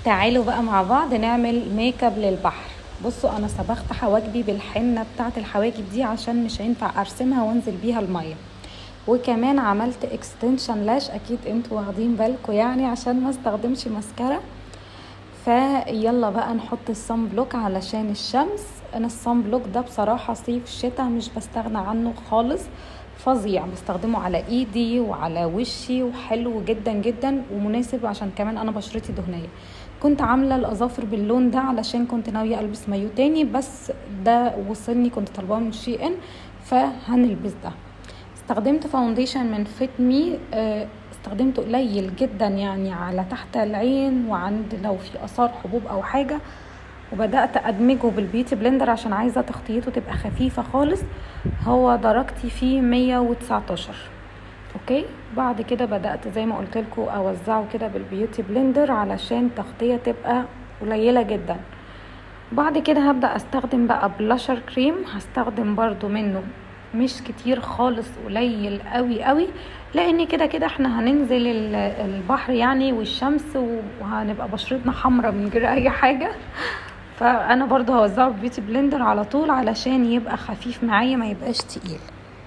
تعالوا بقى مع بعض نعمل ميك اب للبحر بصوا انا صبغت حواجبي بالحنه بتاعه الحواجب دي عشان مش هينفع ارسمها وانزل بيها الميه وكمان عملت اكستنشن لاش اكيد انتوا واخدين بالكم يعني عشان ما استخدمش ماسكارا فيلا بقى نحط الصن بلوك علشان الشمس انا الصن بلوك ده بصراحه صيف شتاء مش بستغنى عنه خالص فظيع بستخدمه على ايدي وعلى وشي وحلو جدا جدا ومناسب عشان كمان انا بشرتي دهنيه كنت عامله الاظافر باللون ده علشان كنت ناويه البس مايو تاني بس ده وصلني كنت طالباه من شي ان فهنلبس ده استخدمت فاونديشن من فيت مي استخدمته قليل جدا يعني على تحت العين وعند لو في اثار حبوب او حاجه وبدات ادمجه بالبيوتي بلندر عشان عايزه تغطيته تبقى خفيفه خالص هو درجتي فيه 119 اوكي بعد كده بدات زي ما قلت لكم اوزعه كده بالبيوتي بلندر علشان تغطيه تبقى قليله جدا بعد كده هبدا استخدم بقى بلاشر كريم هستخدم برضو منه مش كتير خالص قليل قوي قوي لان كده كده احنا هننزل البحر يعني والشمس وهنبقى بشرتنا حمرا من غير اي حاجه فانا برضو هوزعه ببيوتي بلندر على طول علشان يبقى خفيف معايا ما يبقاش تقيل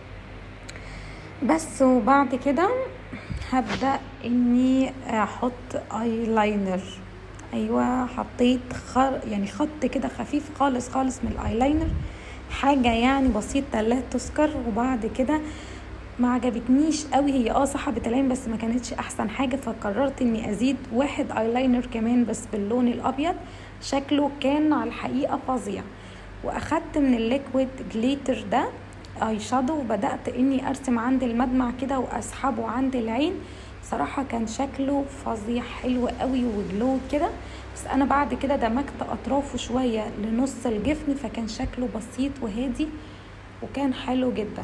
بس وبعد كده هبدا اني احط ايلاينر ايوه حطيت خر يعني خط كده خفيف خالص خالص من الايلاينر حاجه يعني بسيطه لا تذكر وبعد كده ما عجبتنيش قوي هي اه سحبت العين بس ما كانتش احسن حاجه فقررت اني ازيد واحد ايلاينر كمان بس باللون الابيض شكله كان على الحقيقه فظيع واخدت من الليكويد جليتر ده اي شادو وبدات اني ارسم عند المدمع كده واسحبه عند العين صراحة كان شكله فظيع حلو قوي وجلو كده بس انا بعد كده دمجت اطرافه شوية لنص الجفن فكان شكله بسيط وهادي وكان حلو جدا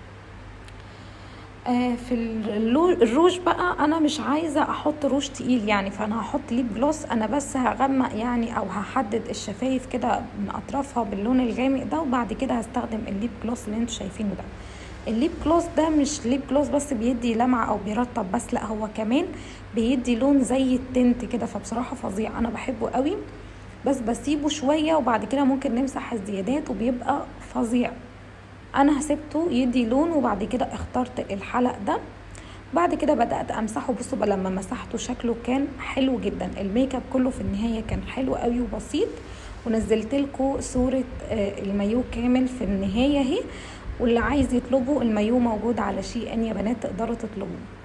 آه في الروج بقى انا مش عايزه احط روج تقيل يعني فانا هحط ليب جلوس انا بس هغمق يعني او هحدد الشفايف كده من اطرافها باللون الغامق ده وبعد كده هستخدم الليب جلوس اللي انتوا شايفينه ده الليب جلوس ده مش ليب جلوس بس بيدي لمعة او بيرطب بس لا هو كمان بيدي لون زي التنت كده فبصراحه فظيع انا بحبه قوي بس بسيبه شويه وبعد كده ممكن نمسح الزيادات وبيبقى فظيع انا سبته يدي لون وبعد كده اخترت الحلق ده بعد كده بدات امسحه بصوا بقى لما مسحته شكله كان حلو جدا الميك اب كله في النهايه كان حلو قوي وبسيط ونزلت لكم صوره المايو كامل في النهايه اهي واللي عايز يطلبه المايو موجود على شي ان يا بنات تقدروا تطلبوه